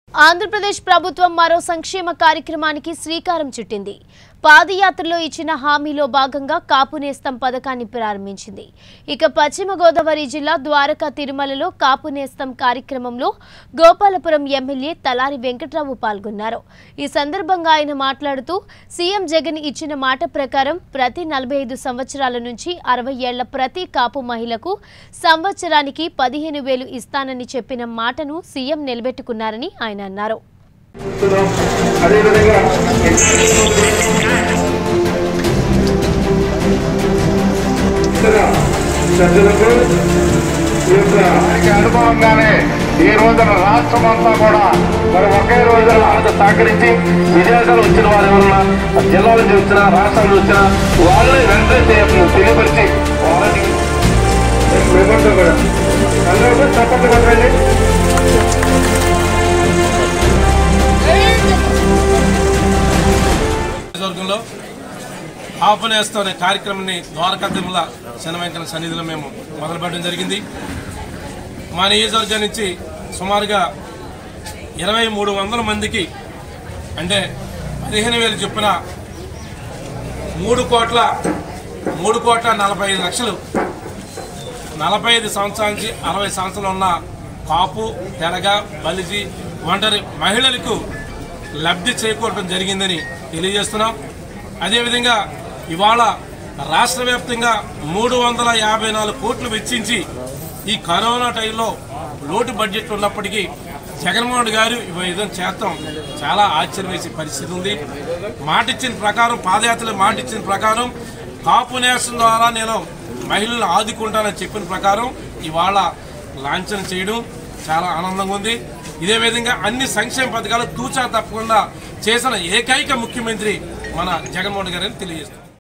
ఆంధ్రప్రదేశ్ ప్రభుత్వం మరో సంక్షేమ కార్యక్రమానికి శ్రీకారం చుట్టింది పాదయాత్రలో ఇచ్చిన హామీలో భాగంగా కాపు నేస్తం పథకాన్ని ప్రారంభించింది ఇక పశ్చిమ గోదావరి జిల్లా ద్వారకా తిరుమలలో కాపు నేస్తం కార్యక్రమంలో గోపాలపురం ఎమ్మెల్యే తలారి వెంకట్రావు పాల్గొన్నారు ఈ సందర్భంగా ఆయన మాట్లాడుతూ సీఎం జగన్ ఇచ్చిన మాట ప్రకారం ప్రతి నలభై ఐదు సంవత్సరాల నుంచి అరవై ఏళ్ల ప్రతి కాపు మహిళకు సంవత్సరానికి పదిహేను వేలు ఇస్తానని చెప్పిన మాటను సీఎం నిలబెట్టుకున్నారని ఆయన అన్నారు చూస్తున్నాం. అదేవిధంగా ఇతర సభ్యులకు ఈ యొక్క దానికి అనుభవంగానే ఈ రోజున రాష్ట్రం అంతా కూడా మరి ఒకే రోజున అంత సహకరించి విదేశాలు వచ్చిన వారు ఎవరన్నా జిల్లా నుంచి వచ్చినా రాష్ట్రం నుంచి వచ్చినా వాళ్ళని వెంటనే తె- తెలియపరిచి వాళ్ళని మేమంతా కూడా అందరూ కూడా చప్పట్లు కొట్టండి నియోజకవర్గంలో ఆపనేస్తం అనే కార్యక్రమాన్ని ద్వారకా తిరుమల శనవెంకట సన్నిధిలో మేము మొదలుపెట్టడం జరిగింది మా నియోజకవర్గం నుంచి సుమారుగా ఇరవై మూడు వందల మందికి అంటే పదిహేను వేలు చొప్పున మూడు కోట్ల మూడు కోట్ల నలభై ఐదు లక్షలు నలభై ఐదు సంవత్సరాల నుంచి అరవై సంవత్సరాలు ఉన్న కాపు తెలగ బలిజి ఒంటరి మహిళలకు లబ్ధి చేకూరడం జరిగిందని తెలియజేస్తున్నాం అదేవిధంగా ఇవాళ రాష్ట్ర వ్యాప్తంగా మూడు వందల యాభై నాలుగు కోట్లు వెచ్చించి ఈ కరోనా టైంలో లోటు బడ్జెట్ ఉన్నప్పటికీ జగన్మోహన్ రెడ్డి గారు ఇవి విధంగా చేస్తాం చాలా ఆశ్చర్యం వేసే పరిస్థితి ఉంది మాటిచ్చిన ప్రకారం పాదయాత్రలో మాటిచ్చిన ప్రకారం కాపు నేసం ద్వారా నేను మహిళలు ఆదుకుంటానని చెప్పిన ప్రకారం ఇవాళ లాంఛన చేయడం చాలా ఆనందంగా ఉంది ఇదే విధంగా అన్ని సంక్షేమ పథకాలు తూచా తప్పకుండా చేసిన ఏకైక ముఖ్యమంత్రి మన జగన్మోహన్ రెడ్డి గారని తెలియజేస్తాం